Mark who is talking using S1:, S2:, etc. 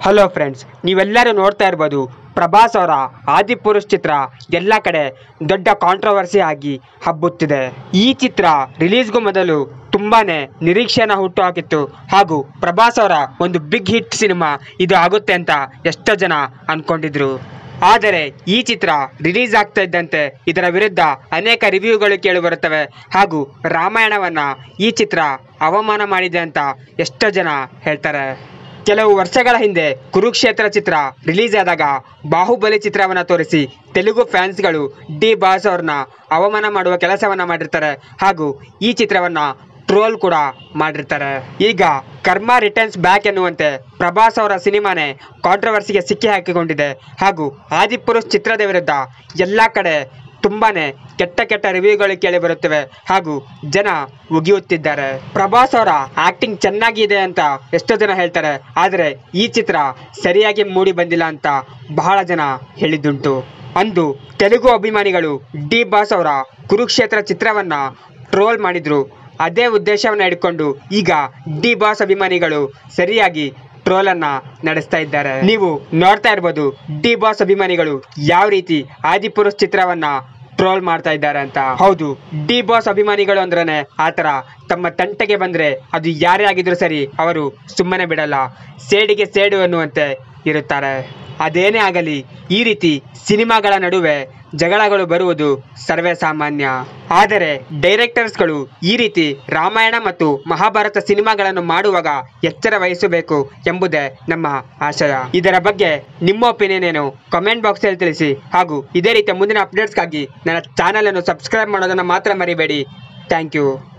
S1: hello friends ನೀವೆಲ್ಲರೂ ನೋಡ್ತಾ ಇರ್ಬೋದು ಪ್ರಭಾಸ್ ಅವರ ಆದಿಪುರುಷ್ ಚಿತ್ರ ಎಲ್ಲ ಕಡೆ ದೊಡ್ಡ ಕಾಂಟ್ರವರ್ಸಿ ಆಗಿ ಹಬ್ಬುತ್ತಿದೆ ಈ ಚಿತ್ರ ರಿಲೀಸ್ಗೂ ಮೊದಲು ತುಂಬಾನೇ ನಿರೀಕ್ಷೆನ ಹುಟ್ಟುಹಾಕಿತ್ತು ಹಾಗೂ ಪ್ರಭಾಸ್ ಅವರ ಒಂದು ಬಿಗ್ ಹಿಟ್ ಸಿನಿಮಾ ಇದು ಆಗುತ್ತೆ ಅಂತ ಎಷ್ಟೋ ಜನ ಅನ್ಕೊಂಡಿದ್ರು ಆದರೆ ಈ ಚಿತ್ರ ರಿಲೀಸ್ ಆಗ್ತಾ ಇದ್ದಂತೆ ಇದರ ವಿರುದ್ಧ ಅನೇಕ ರಿವ್ಯೂಗಳು ಕೇಳಿ ಬರುತ್ತವೆ ಹಾಗೂ ರಾಮಾಯಣವನ್ನ ಈ ಚಿತ್ರ ಅವಮಾನ ಮಾಡಿದೆ ಅಂತ ಎಷ್ಟೋ ಜನ ಹೇಳ್ತಾರೆ ಕೆಲವು ವರ್ಷಗಳ ಹಿಂದೆ ಕುರುಕ್ಷೇತ್ರ ಚಿತ್ರ ರಿಲೀಸ್ ಆದಾಗ ಬಾಹುಬಲಿ ಚಿತ್ರವನ್ನ ತೋರಿಸಿ ತೆಲುಗು ಫ್ಯಾನ್ಸ್ಗಳು ಡಿ ಬಾಸ್ ಅವ್ರನ್ನ ಅವಮಾನ ಮಾಡುವ ಕೆಲಸವನ್ನ ಮಾಡಿರ್ತಾರೆ ಹಾಗೂ ಈ ಚಿತ್ರವನ್ನ ಟ್ರೋಲ್ ಕೂಡ ಮಾಡಿರ್ತಾರೆ ಈಗ ಕರ್ಮ ರಿಟರ್ನ್ಸ್ ಬ್ಯಾಕ್ ಎನ್ನುವಂತೆ ಪ್ರಭಾಸ್ ಅವರ ಸಿನಿಮಾನೇ ಕಾಂಟ್ರವರ್ಸಿಗೆ ಸಿಕ್ಕಿ ಹಾಕಿಕೊಂಡಿದೆ ಹಾಗೂ ಆದಿಪುರುಷ್ ಚಿತ್ರದ ವಿರುದ್ಧ ಎಲ್ಲ ಕಡೆ ತುಂಬಾನೇ ಕೆಟ್ಟ ಕೆಟ್ಟ ರಿವ್ಯೂಗಳು ಕೇಳಿ ಬರುತ್ತವೆ ಹಾಗೂ ಜನ ಉಗಿಯುತ್ತಿದ್ದಾರೆ ಪ್ರಭಾಸ್ ಅವರ ಆಕ್ಟಿಂಗ್ ಚೆನ್ನಾಗಿದೆ ಅಂತ ಎಷ್ಟೋ ಜನ ಹೇಳ್ತಾರೆ ಆದರೆ ಈ ಚಿತ್ರ ಸರಿಯಾಗಿ ಮೂಡಿ ಬಂದಿಲ್ಲ ಅಂತ ಬಹಳ ಜನ ಹೇಳಿದ್ದುಂಟು ಅಂದು ತೆಲುಗು ಅಭಿಮಾನಿಗಳು ಡಿ ಬಾಸ್ ಅವರ ಕುರುಕ್ಷೇತ್ರ ಚಿತ್ರವನ್ನ ಟ್ರೋಲ್ ಮಾಡಿದ್ರು ಅದೇ ಉದ್ದೇಶವನ್ನ ಇಟ್ಕೊಂಡು ಈಗ ಡಿ ಬಾಸ್ ಅಭಿಮಾನಿಗಳು ಸರಿಯಾಗಿ ಟ್ರೋಲ್ ಅನ್ನ ನಡೆಸ್ತಾ ಇದ್ದಾರೆ ನೀವು ನೋಡ್ತಾ ಇರ್ಬೋದು ಡಿ ಬಾಸ್ ಅಭಿಮಾನಿಗಳು ಯಾವ ರೀತಿ ಆದಿಪುರುಷ್ ಚಿತ್ರವನ್ನ ಟ್ರೋಲ್ ಮಾಡ್ತಾ ಇದ್ದಾರೆ ಅಂತ ಹೌದು ಡಿ ಬಾಸ್ ಅಭಿಮಾನಿಗಳು ಅಂದ್ರೇನೆ ಆತರ ತಮ್ಮ ತಂಟೆಗೆ ಬಂದ್ರೆ ಅದು ಯಾರೇ ಆಗಿದ್ರು ಸರಿ ಅವರು ಸುಮ್ಮನೆ ಬಿಡಲ್ಲ ಸೇಡಿಗೆ ಸೇಡು ಅನ್ನುವಂತೆ ಇರುತ್ತಾರೆ ಅದೇನೇ ಆಗಲಿ ಈ ರೀತಿ ಸಿನಿಮಾಗಳ ನಡುವೆ ಜಗಳಗಳು ಬರುವುದು ಸರ್ವೇ ಸಾಮಾನ್ಯ ಆದರೆ ಡೈರೆಕ್ಟರ್ಸ್ಗಳು ಈ ರೀತಿ ರಾಮಾಯಣ ಮತ್ತು ಮಹಾಭಾರತ ಸಿನಿಮಾಗಳನ್ನು ಮಾಡುವಾಗ ಎಚ್ಚರ ವಹಿಸಬೇಕು ಎಂಬುದೇ ನಮ್ಮ ಆಶಯ ಇದರ ಬಗ್ಗೆ ನಿಮ್ಮ ಒಪಿನಿಯನ್ ಏನು ಕಮೆಂಟ್ ಬಾಕ್ಸ್ ಅಲ್ಲಿ ತಿಳಿಸಿ ಹಾಗೂ ಇದೇ ರೀತಿಯ ಮುಂದಿನ ಅಪ್ಡೇಟ್ಸ್ಗಾಗಿ ನನ್ನ ಚಾನಲ್ ಅನ್ನು ಸಬ್ಸ್ಕ್ರೈಬ್ ಮಾಡೋದನ್ನ ಮಾತ್ರ ಮರಿಬೇಡಿ ಥ್ಯಾಂಕ್ ಯು